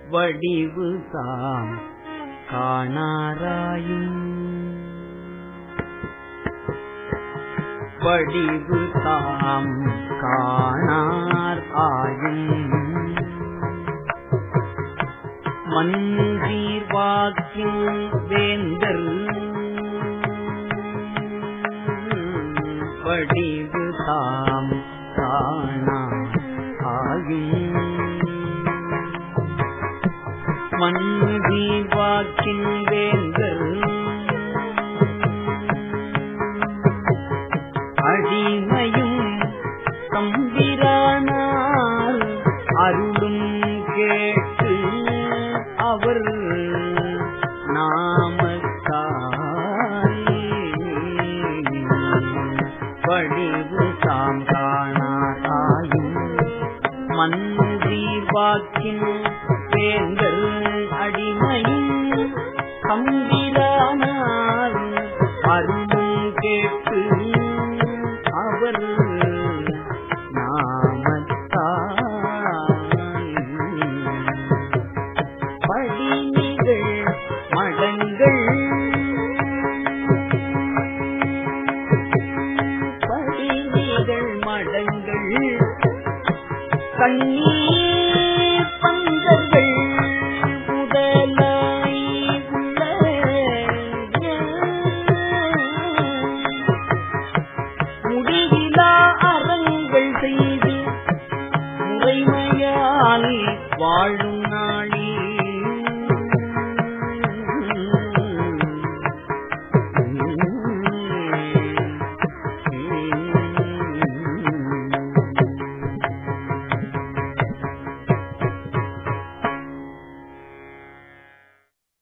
வடிவு தாம் காணாராயும் வடிவு தாம் காணார் ஆயும் மன்றீர் வாக்கில் வேந்தர் வடிவு தாம் காணா ஆயும் மன்றீர் வாக்கின் வேந்தர் அடிமையும் தம்பிரானார் அருளும் கேட்டு அவர் நாமக்காய் படிவு தாம் காணாராயும் மன்றி வாக்கின் வேந்தர் அடிமையும் தம்பிரானார் அருளும் கேட்டு அவர் நாமத்தாய் படிநிகள் மடங்கள் படிநிகள் மடங்கள் கண்ணீர் பங்கர்கள் முதலாய் முடிவிலா அறங்கள் செய்து முறைமையால் வாழும் நாளே